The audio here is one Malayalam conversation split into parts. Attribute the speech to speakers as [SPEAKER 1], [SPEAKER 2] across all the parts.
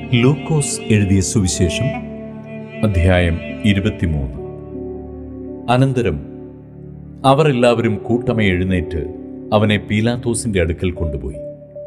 [SPEAKER 1] ലൂക്കോസ് എഴുതിയ സുവിശേഷം അധ്യായം ഇരുപത്തിമൂന്ന് അനന്തരം അവർ എല്ലാവരും കൂട്ടമേ എഴുന്നേറ്റ് അവനെ പീലാത്തോസിന്റെ അടുക്കൽ കൊണ്ടുപോയി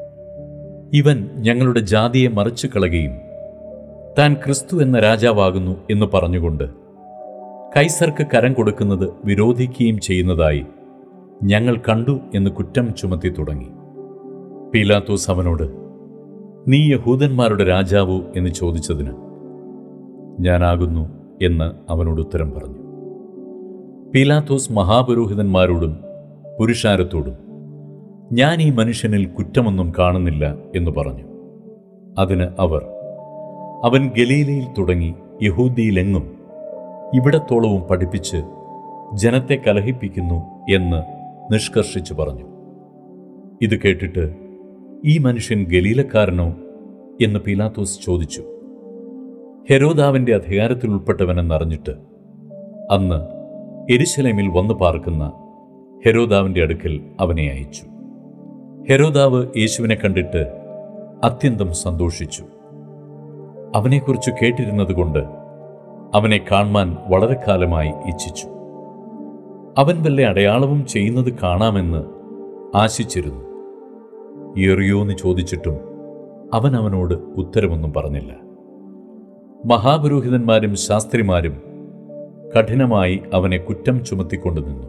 [SPEAKER 1] ഇവൻ ഞങ്ങളുടെ ജാതിയെ മറിച്ചു കളയുകയും താൻ ക്രിസ്തു എന്ന രാജാവാകുന്നു എന്ന് പറഞ്ഞുകൊണ്ട് കൈസർക്ക് കരം കൊടുക്കുന്നത് വിരോധിക്കുകയും ചെയ്യുന്നതായി ഞങ്ങൾ കണ്ടു എന്ന് കുറ്റം ചുമത്തി തുടങ്ങി പീലാത്തോസ് അവനോട് നീ യഹൂദന്മാരുടെ രാജാവോ എന്ന് ചോദിച്ചതിന് ഞാനാകുന്നു എന്ന് അവനോട് ഉത്തരം പറഞ്ഞു പീലാത്തോസ് മഹാപുരോഹിതന്മാരോടും പുരുഷാരത്തോടും ഞാൻ ഈ മനുഷ്യനിൽ കുറ്റമൊന്നും കാണുന്നില്ല എന്ന് പറഞ്ഞു അതിന് അവർ അവൻ ഗലീലയിൽ തുടങ്ങി യഹൂദിയിലെങ്ങും ഇവിടത്തോളവും പഠിപ്പിച്ച് ജനത്തെ കലഹിപ്പിക്കുന്നു എന്ന് നിഷ്കർഷിച്ചു പറഞ്ഞു ഇത് കേട്ടിട്ട് ഈ മനുഷ്യൻ ഗലീലക്കാരനോ എന്ന് പീലാത്തോസ് ചോദിച്ചു ഹെരോദാവിന്റെ അധികാരത്തിൽ ഉൾപ്പെട്ടവനെന്നറിഞ്ഞിട്ട് അന്ന് എരിശലേമിൽ വന്നു പാർക്കുന്ന ഹെരോദാവിന്റെ അടുക്കൽ അവനെ അയച്ചു ഹെരോദാവ് യേശുവിനെ കണ്ടിട്ട് അത്യന്തം സന്തോഷിച്ചു അവനെക്കുറിച്ച് കേട്ടിരുന്നതുകൊണ്ട് അവനെ കാണുവാൻ വളരെ കാലമായി ഇച്ഛിച്ചു അവൻ വല്ല അടയാളവും ചെയ്യുന്നത് കാണാമെന്ന് ആശിച്ചിരുന്നു ഏറിയോന്ന് ചോദിച്ചിട്ടും അവൻ അവനോട് ഉത്തരമൊന്നും പറഞ്ഞില്ല മഹാപുരോഹിതന്മാരും ശാസ്ത്രിമാരും കഠിനമായി അവനെ കുറ്റം ചുമത്തിക്കൊണ്ടു നിന്നു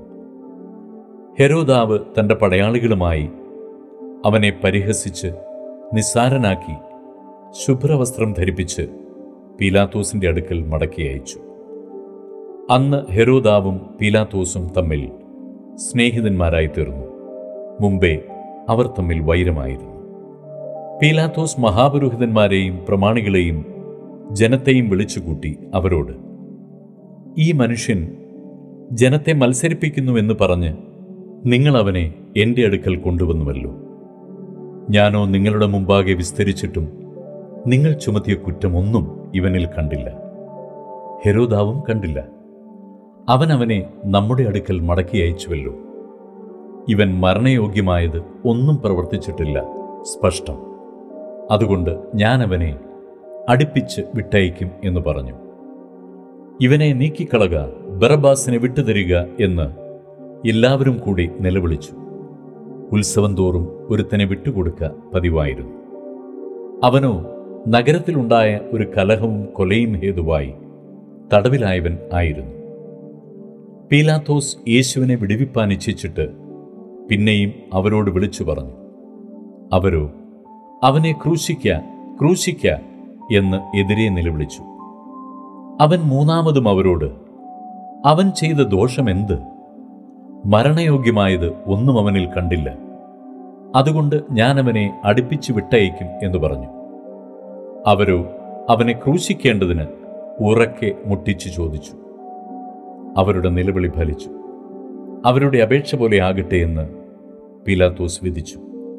[SPEAKER 1] ഹെരോദാവ് തന്റെ പടയാളികളുമായി അവനെ പരിഹസിച്ച് നിസ്സാരനാക്കി ശുഭ്രവസ്ത്രം ധരിപ്പിച്ച് പീലാത്തോസിന്റെ അടുക്കൽ മടക്കി അയച്ചു അന്ന് ഹെരോദാവും പീലാത്തോസും തമ്മിൽ സ്നേഹിതന്മാരായി തീർന്നു മുമ്പേ അവർ തമ്മിൽ വൈരമായിരുന്നു പീലാത്തോസ് മഹാപുരോഹിതന്മാരെയും പ്രമാണികളെയും ജനത്തെയും വിളിച്ചുകൂട്ടി അവരോട് ഈ മനുഷ്യൻ ജനത്തെ മത്സരിപ്പിക്കുന്നുവെന്ന് പറഞ്ഞ് നിങ്ങൾ അവനെ എൻ്റെ അടുക്കൽ കൊണ്ടുവന്നുവല്ലോ ഞാനോ നിങ്ങളുടെ മുമ്പാകെ വിസ്തരിച്ചിട്ടും നിങ്ങൾ ചുമത്തിയ കുറ്റമൊന്നും ഇവനിൽ കണ്ടില്ല ഹെരോദാവും കണ്ടില്ല അവൻ അവനെ നമ്മുടെ അടുക്കൽ മടക്കി അയച്ചുവല്ലോ ഇവൻ മരണയോഗ്യമായത് ഒന്നും പ്രവർത്തിച്ചിട്ടില്ല സ്പഷ്ടം അതുകൊണ്ട് ഞാൻ അവനെ അടുപ്പിച്ച് വിട്ടയക്കും എന്ന് പറഞ്ഞു ഇവനെ നീക്കിക്കളക ബറബാസിനെ വിട്ടുതരിക എന്ന് എല്ലാവരും കൂടി നിലവിളിച്ചു ഉത്സവം തോറും ഒരുത്തനെ വിട്ടുകൊടുക്ക പതിവായിരുന്നു അവനോ നഗരത്തിലുണ്ടായ ഒരു കലഹവും കൊലയും ഹേതുവായി തടവിലായവൻ ആയിരുന്നു പീലാത്തോസ് യേശുവിനെ വിടുവിപ്പാൻ ഇച്ഛിച്ചിട്ട് പിന്നെയും അവരോട് വിളിച്ചു പറഞ്ഞു അവരോ അവനെ ക്രൂശിക്ക ക്രൂശിക്ക എന്ന് എതിരെ നിലവിളിച്ചു അവൻ മൂന്നാമതും അവരോട് അവൻ ചെയ്ത ദോഷമെന്ത് മരണയോഗ്യമായത് ഒന്നും അവനിൽ കണ്ടില്ല അതുകൊണ്ട് ഞാൻ അവനെ അടുപ്പിച്ചു വിട്ടയക്കും എന്ന് പറഞ്ഞു അവരോ അവനെ ക്രൂശിക്കേണ്ടതിന് ഉറക്കെ മുട്ടിച്ചു ചോദിച്ചു അവരുടെ നിലവിളി ഫലിച്ചു അവരുടെ അപേക്ഷ പോലെ ആകട്ടെ എന്ന് പീലാത്തോസ് വിധിച്ചു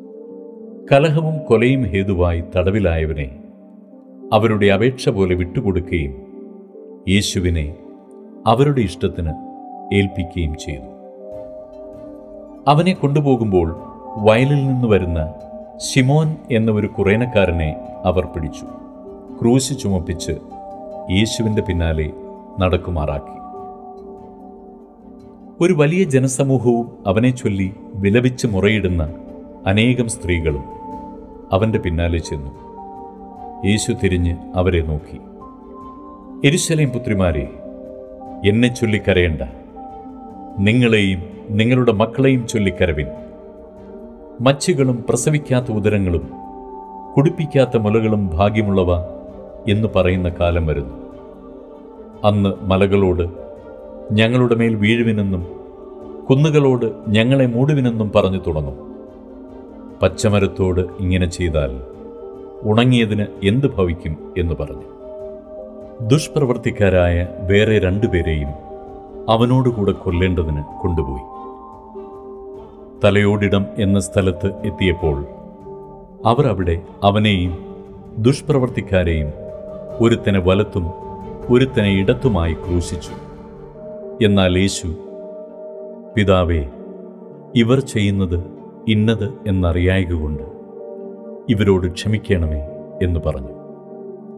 [SPEAKER 1] കലഹവും കൊലയും ഹേതുവായി തടവിലായവനെ അവരുടെ അപേക്ഷ പോലെ വിട്ടുകൊടുക്കുകയും യേശുവിനെ അവരുടെ ഇഷ്ടത്തിന് ഏൽപ്പിക്കുകയും ചെയ്തു അവനെ കൊണ്ടുപോകുമ്പോൾ വയലിൽ നിന്ന് വരുന്ന ഷിമോൻ എന്ന ഒരു കുറേനക്കാരനെ അവർ പിടിച്ചു ക്രൂശ് ചുമപ്പിച്ച് യേശുവിൻ്റെ പിന്നാലെ നടക്കുമാറാക്കി ഒരു വലിയ ജനസമൂഹവും അവനെ ചൊല്ലി വിലപിച്ച് മുറയിടുന്ന അനേകം സ്ത്രീകളും അവൻ്റെ പിന്നാലെ ചെന്നു യേശു തിരിഞ്ഞ് അവരെ നോക്കി എരിശലേം പുത്രിമാരെ എന്നെ ചൊല്ലിക്കരയണ്ട നിങ്ങളെയും നിങ്ങളുടെ മക്കളെയും ചൊല്ലിക്കരവിൻ മച്ചുകളും പ്രസവിക്കാത്ത ഉദരങ്ങളും കുടിപ്പിക്കാത്ത മുലകളും ഭാഗ്യമുള്ളവ എന്ന് പറയുന്ന കാലം വരുന്നു അന്ന് മലകളോട് ഞങ്ങളുടെ മേൽ വീഴുവിനെന്നും കുന്നുകളോട് ഞങ്ങളെ മൂടുവിനെന്നും പറഞ്ഞു തുടങ്ങും പച്ചമരത്തോട് ഇങ്ങനെ ചെയ്താൽ ഉണങ്ങിയതിന് എന്ത് ഭവിക്കും എന്ന് പറഞ്ഞു ദുഷ്പ്രവർത്തിക്കാരായ വേറെ രണ്ടുപേരെയും അവനോടുകൂടെ കൊല്ലേണ്ടതിന് കൊണ്ടുപോയി തലയോടിടം എന്ന സ്ഥലത്ത് എത്തിയപ്പോൾ അവർ അവിടെ അവനെയും ദുഷ്പ്രവർത്തിക്കാരെയും ഒരുത്തനെ വലത്തും ഒരുത്തനെ ഇടത്തുമായി ക്രൂശിച്ചു എന്നാൽ യേശു പിതാവേ ഇവർ ചെയ്യുന്നത് ഇന്നത് എന്നറിയായക കൊണ്ട് ഇവരോട് ക്ഷമിക്കണമേ എന്ന് പറഞ്ഞു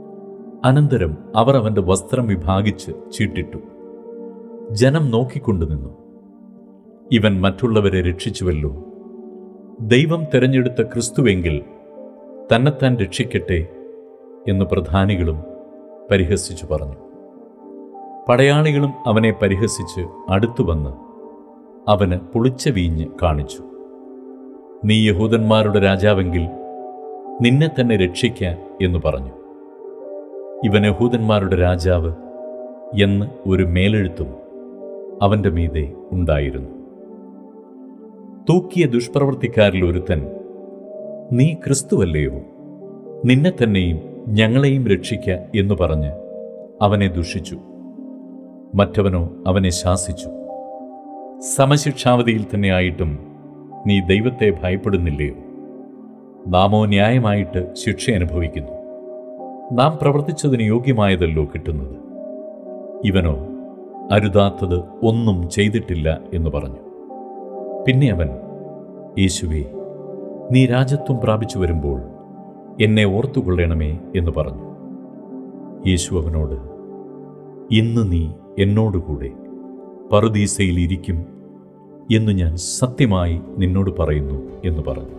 [SPEAKER 1] അനന്തരം അവർ അവന്റെ വസ്ത്രം വിഭാഗിച്ച് ചീട്ടിട്ടു ജനം നോക്കിക്കൊണ്ടു നിന്നു ഇവൻ മറ്റുള്ളവരെ രക്ഷിച്ചുവല്ലോ ദൈവം തെരഞ്ഞെടുത്ത ക്രിസ്തുവെങ്കിൽ തന്നെത്താൻ രക്ഷിക്കട്ടെ എന്ന് പ്രധാനികളും പരിഹസിച്ചു പറഞ്ഞു പടയാളികളും അവനെ പരിഹസിച്ച് അടുത്തു വന്ന് അവന് പുളിച്ച വീഞ്ഞ് കാണിച്ചു നീ യഹൂദന്മാരുടെ രാജാവെങ്കിൽ നിന്നെ തന്നെ രക്ഷിക്ക എന്ന് പറഞ്ഞു ഇവൻ യഹൂദന്മാരുടെ രാജാവ് എന്ന് ഒരു മേലെഴുത്തും അവന്റെ മീതെ ഉണ്ടായിരുന്നു തൂക്കിയ ദുഷ്പ്രവർത്തിക്കാരിൽ ഒരുത്തൻ നീ ക്രിസ്തുവല്ലയോ നിന്നെ തന്നെയും ഞങ്ങളെയും രക്ഷിക്ക എന്ന് പറഞ്ഞ് അവനെ ദുഷിച്ചു മറ്റവനോ അവനെ ശാസിച്ചു സമശിക്ഷാവധിയിൽ തന്നെ ആയിട്ടും നീ ദൈവത്തെ ഭയപ്പെടുന്നില്ലയോ നാമോ ന്യായമായിട്ട് ശിക്ഷ അനുഭവിക്കുന്നു നാം പ്രവർത്തിച്ചതിന് യോഗ്യമായതല്ലോ കിട്ടുന്നത് ഇവനോ അരുതാത്തത് ഒന്നും ചെയ്തിട്ടില്ല എന്ന് പറഞ്ഞു പിന്നെ അവൻ യേശുവേ നീ രാജത്വം പ്രാപിച്ചു വരുമ്പോൾ എന്നെ ഓർത്തുകൊള്ളണമേ എന്ന് പറഞ്ഞു യേശു അവനോട് ഇന്ന് നീ എന്നോടുകൂടെ പറുദീസയിൽ ഇരിക്കും എന്ന് ഞാൻ സത്യമായി നിന്നോട് പറയുന്നു എന്ന് പറഞ്ഞു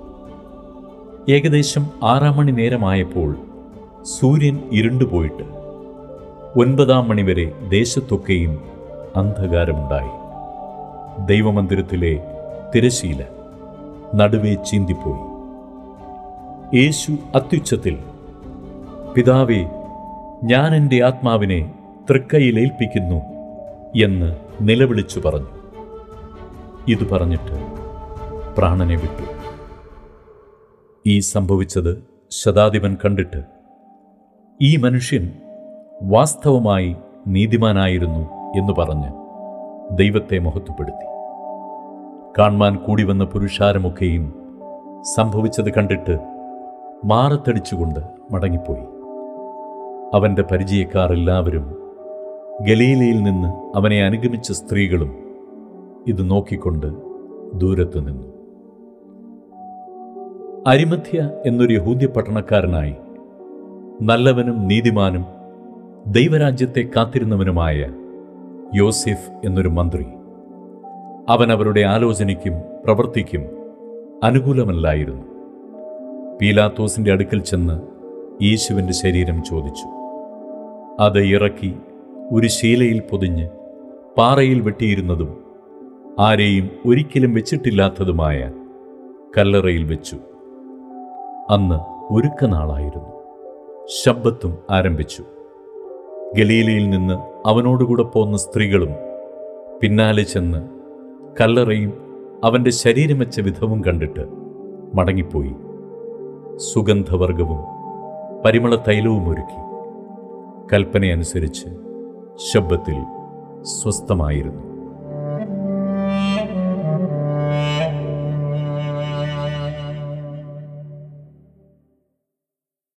[SPEAKER 1] ഏകദേശം ആറാം മണി നേരമായപ്പോൾ സൂര്യൻ ഇരുണ്ടുപോയിട്ട് ഒൻപതാം മണിവരെ ദേശത്തൊക്കെയും അന്ധകാരമുണ്ടായി ദൈവമന്ദിരത്തിലെ തിരശീല നടുവേ ചീന്തിപ്പോയി യേശു അത്യുച്ചത്തിൽ പിതാവേ ഞാൻ എൻ്റെ ആത്മാവിനെ തൃക്കൈയിലേൽപ്പിക്കുന്നു എന്ന് നിലവിളിച്ചു പറഞ്ഞു ഇത് പറഞ്ഞിട്ട് പ്രാണനെ വിട്ടു ഈ സംഭവിച്ചത് ശതാധിപൻ കണ്ടിട്ട് ഈ മനുഷ്യൻ വാസ്തവമായി നീതിമാനായിരുന്നു എന്ന് പറഞ്ഞ് ദൈവത്തെ മഹത്വപ്പെടുത്തി കാൺമാൻ കൂടി വന്ന പുരുഷാരമൊക്കെയും സംഭവിച്ചത് കണ്ടിട്ട് മാറത്തടിച്ചുകൊണ്ട് മടങ്ങിപ്പോയി അവന്റെ പരിചയക്കാർ എല്ലാവരും ഗലീലയിൽ നിന്ന് അവനെ അനുഗമിച്ച സ്ത്രീകളും ഇത് നോക്കിക്കൊണ്ട് ദൂരത്ത് നിന്നു അരിമധ്യ എന്നൊരു യഹൂദ്യ പട്ടണക്കാരനായി നല്ലവനും നീതിമാനും ദൈവരാജ്യത്തെ കാത്തിരുന്നവനുമായ യോസെഫ് എന്നൊരു മന്ത്രി അവൻ അവരുടെ ആലോചനയ്ക്കും പ്രവൃത്തിക്കും അനുകൂലമല്ലായിരുന്നു പീലാത്തോസിന്റെ അടുക്കൽ ചെന്ന് യേശുവിൻ്റെ ശരീരം ചോദിച്ചു അത് ഇറക്കി ഒരു ശീലയിൽ പൊതിഞ്ഞ് പാറയിൽ വെട്ടിയിരുന്നതും ആരെയും ഒരിക്കലും വെച്ചിട്ടില്ലാത്തതുമായ കല്ലറയിൽ വെച്ചു അന്ന് ഒരുക്കനാളായിരുന്നു ശബ്ദത്തും ആരംഭിച്ചു ഗലീലയിൽ നിന്ന് അവനോടുകൂടെ പോന്ന സ്ത്രീകളും പിന്നാലെ ചെന്ന് കല്ലറയും അവൻ്റെ ശരീരം വെച്ച വിധവും കണ്ടിട്ട് മടങ്ങിപ്പോയി സുഗന്ധവർഗവും പരിമള തൈലവും ഒരുക്കി കൽപ്പനയനുസരിച്ച് ശബ്ദത്തിൽ സ്വസ്ഥമായിരുന്നു